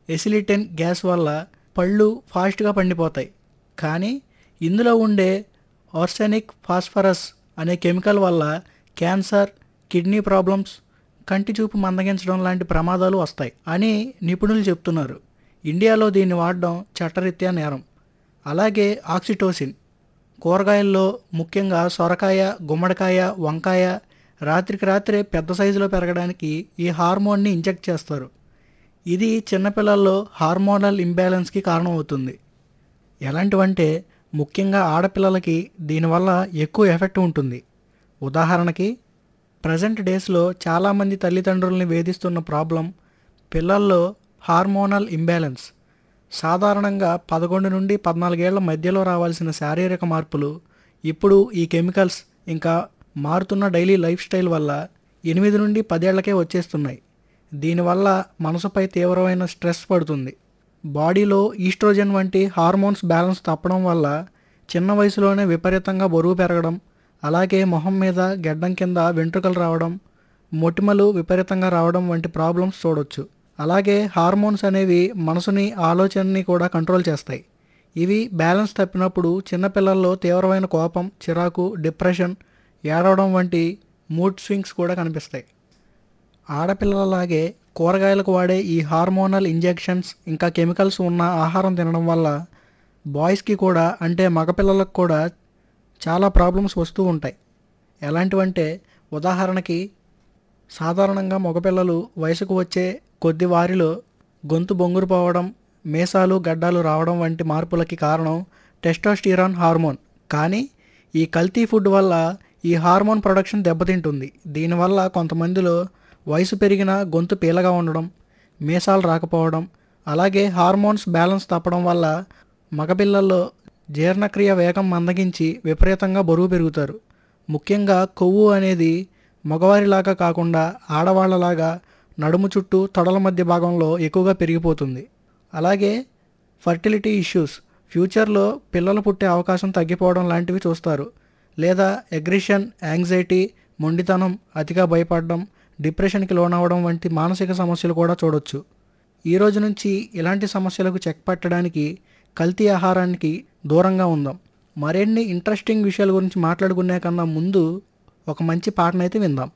ఎసిలిటెన్ gas వల్ల పళ్ళు ఫాస్ట్గా పండిపోతాయి కానీ ఇందులో ఉండే ఆర్సెనిక్ ఫాస్ఫరస్ అనే కెమికల్ వల్ల క్యాన్సర్ కిడ్నీ ప్రాబ్లమ్స్ కంటి చూపు మందగించడం లాంటి ప్రమాదాలు వస్తాయి అని నిపుణులు చెప్తున్నారు ఇండియాలో దీన్ని వాడడం చట్టరీత్యా నేరం అలాగే ఆక్సిటోసిన్ కూరగాయల్లో ముఖ్యంగా సొరకాయ గుమ్మడికాయ వంకాయ రాత్రికి రాత్రే పెద్ద సైజులో పెరగడానికి ఈ హార్మోన్ని ఇంజెక్ట్ చేస్తారు ఇది చిన్నపిల్లల్లో హార్మోనల్ ఇంబ్యాలెన్స్కి కారణమవుతుంది ఎలాంటివంటే ముఖ్యంగా ఆడపిల్లలకి దీనివల్ల ఎక్కువ ఎఫెక్ట్ ఉంటుంది ఉదాహరణకి ప్రజెంట్ డేస్లో చాలామంది తల్లిదండ్రుల్ని వేధిస్తున్న ప్రాబ్లం పిల్లల్లో హార్మోనల్ ఇంబ్యాలెన్స్ సాధారణంగా పదకొండు నుండి పద్నాలుగేళ్ల మధ్యలో రావాల్సిన శారీరక మార్పులు ఇప్పుడు ఈ కెమికల్స్ ఇంకా మారుతున్న డైలీ లైఫ్ స్టైల్ వల్ల ఎనిమిది నుండి పదేళ్లకే వచ్చేస్తున్నాయి దీనివల్ల మనసుపై తీవ్రమైన స్ట్రెస్ పడుతుంది బాడీలో ఈస్ట్రోజన్ వంటి హార్మోన్స్ బ్యాలెన్స్ తప్పడం వల్ల చిన్న వయసులోనే విపరీతంగా బరువు పెరగడం అలాగే మొహం మీద గెడ్డం కింద వెంట్రుకలు రావడం మొటిమలు విపరీతంగా రావడం వంటి ప్రాబ్లమ్స్ చూడొచ్చు అలాగే హార్మోన్స్ అనేవి మనసుని ఆలోచనని కూడా కంట్రోల్ చేస్తాయి ఇవి బ్యాలెన్స్ తప్పినప్పుడు చిన్నపిల్లల్లో తీవ్రమైన కోపం చిరాకు డిప్రెషన్ ఏడవడం వంటి మూడ్ స్వింగ్స్ కూడా కనిపిస్తాయి ఆడపిల్లలలాగే కూరగాయలకు వాడే ఈ హార్మోనల్ ఇంజెక్షన్స్ ఇంకా కెమికల్స్ ఉన్న ఆహారం తినడం వల్ల బాయ్స్కి కూడా అంటే మగపిల్లలకు కూడా చాలా ప్రాబ్లమ్స్ వస్తూ ఉంటాయి ఎలాంటివంటే ఉదాహరణకి సాధారణంగా మగపిల్లలు వయసుకు వచ్చే కొద్ది వారిలో గొంతు బొంగురు పోవడం మీసాలు గడ్డాలు రావడం వంటి మార్పులకి కారణం టెస్టోస్టిరాన్ హార్మోన్ కానీ ఈ కల్తీ ఫుడ్ వల్ల ఈ హార్మోన్ ప్రొడక్షన్ దెబ్బతింటుంది దీనివల్ల కొంతమందిలో వయసు పెరిగిన గొంతు పీలగా ఉండడం మీసాలు రాకపోవడం అలాగే హార్మోన్స్ బ్యాలెన్స్ తప్పడం వల్ల మగపిల్లల్లో జీర్ణక్రియ వేగం మందగించి విపరీతంగా బరువు పెరుగుతారు ముఖ్యంగా కొవ్వు అనేది మగవారిలాగా కాకుండా ఆడవాళ్లలాగా నడుము చుట్టూ తొడల మధ్య భాగంలో ఎక్కువగా పెరిగిపోతుంది అలాగే ఫర్టిలిటీ ఇష్యూస్ ఫ్యూచర్లో పిల్లలు పుట్టే అవకాశం తగ్గిపోవడం లాంటివి చూస్తారు లేదా అగ్రిషన్ యాంగ్జైటీ మొండితనం అతిగా భయపడడం డిప్రెషన్కి లోనవడం వంటి మానసిక సమస్యలు కూడా చూడొచ్చు ఈ రోజు నుంచి ఇలాంటి సమస్యలకు చెక్ పెట్టడానికి కల్తీ ఆహారానికి దూరంగా ఉందాం మరిన్ని ఇంట్రెస్టింగ్ విషయాల గురించి మాట్లాడుకునే కన్నా ముందు ఒక మంచి పాటనైతే విందాం